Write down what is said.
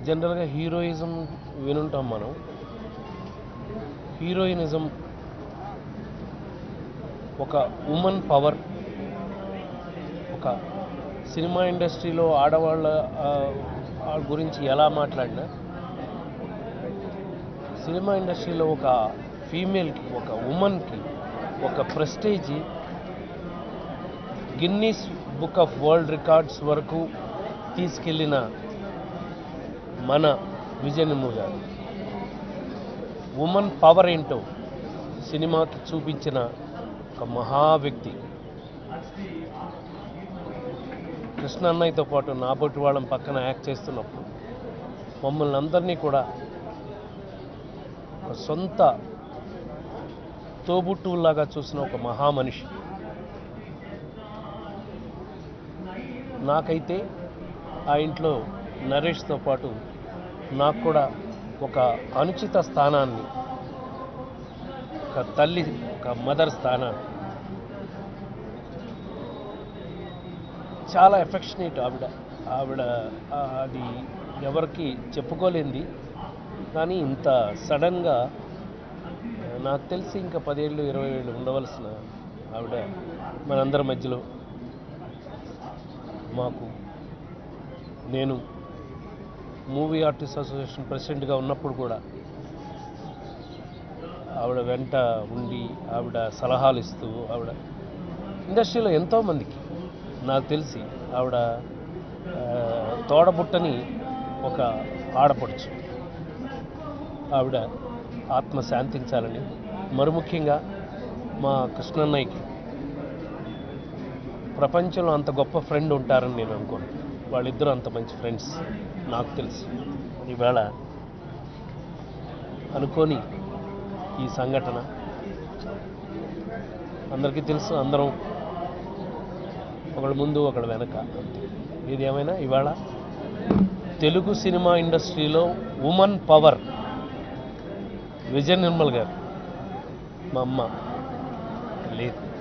జనరల్గా హీరోయిజం వినుంటాం మనం హీరోయినిజం ఒక ఉమెన్ పవర్ ఒక సినిమా ఇండస్ట్రీలో ఆడవాళ్ళ ఆ, ఆ గురించి ఎలా మాట్లాడినా సినిమా ఇండస్ట్రీలో ఒక ఫీమేల్కి ఒక ఉమెన్కి ఒక prestige Guinness book of world records వరకు తీసుకెళ్ళిన మన విజయనిమ్ము గారు ఉమెన్ పవర్ ఏంటో సినిమాకి చూపించిన ఒక మహా వ్యక్తి కృష్ణ అన్నయ్యతో పాటు నాబోటి వాళ్ళం పక్కన యాక్ట్ చేస్తున్నప్పుడు మమ్మల్ని అందరినీ కూడా ఒక సొంత తోబుట్టువులాగా చూసిన ఒక మహామనిషి నాకైతే ఆ ఇంట్లో నరేష్తో పాటు నాకు కూడా ఒక అనుచిత స్థానాన్ని ఒక తల్లి ఒక మదర్ స్థానాన్ని చాలా ఎఫెక్షనేట్ ఆవిడ ఆవిడ ఆ, అది ఎవరికి చెప్పుకోలేంది కానీ ఇంత సడన్గా నాకు తెలిసి ఇంకా పదేళ్ళు ఇరవై ఏళ్ళు ఉండవలసిన ఆవిడ మనందరి మధ్యలో మాకు నేను మూవీ ఆర్టిస్ట్ అసోసియేషన్ ప్రెసిడెంట్గా ఉన్నప్పుడు కూడా ఆవిడ వెంట ఉండి ఆవిడ సలహాలు ఇస్తూ ఆవిడ ఇండస్ట్రీలో ఎంతోమందికి నాకు తెలిసి ఆవిడ ఆ, తోడబుట్టని ఒక ఆడపడుచు ఆవిడ ఆత్మ శాంతించాలని మరి ముఖ్యంగా మా కృష్ణన్నయ్యకి ప్రపంచంలో అంత గొప్ప ఫ్రెండ్ ఉంటారని నేను అనుకోను వాళ్ళిద్దరూ అంత మంచి ఫ్రెండ్స్ నాకు తెలుసు ఈవేళ అనుకోని ఈ సంఘటన అందరికీ తెలుసు అందరం ఒకళ్ళ ముందు ఒకళ్ళ వెనక అంతే ఇది ఏమైనా ఇవాళ తెలుగు సినిమా ఇండస్ట్రీలో ఉమెన్ పవర్ విజయ నిర్మల్ గారు మా అమ్మ లేదు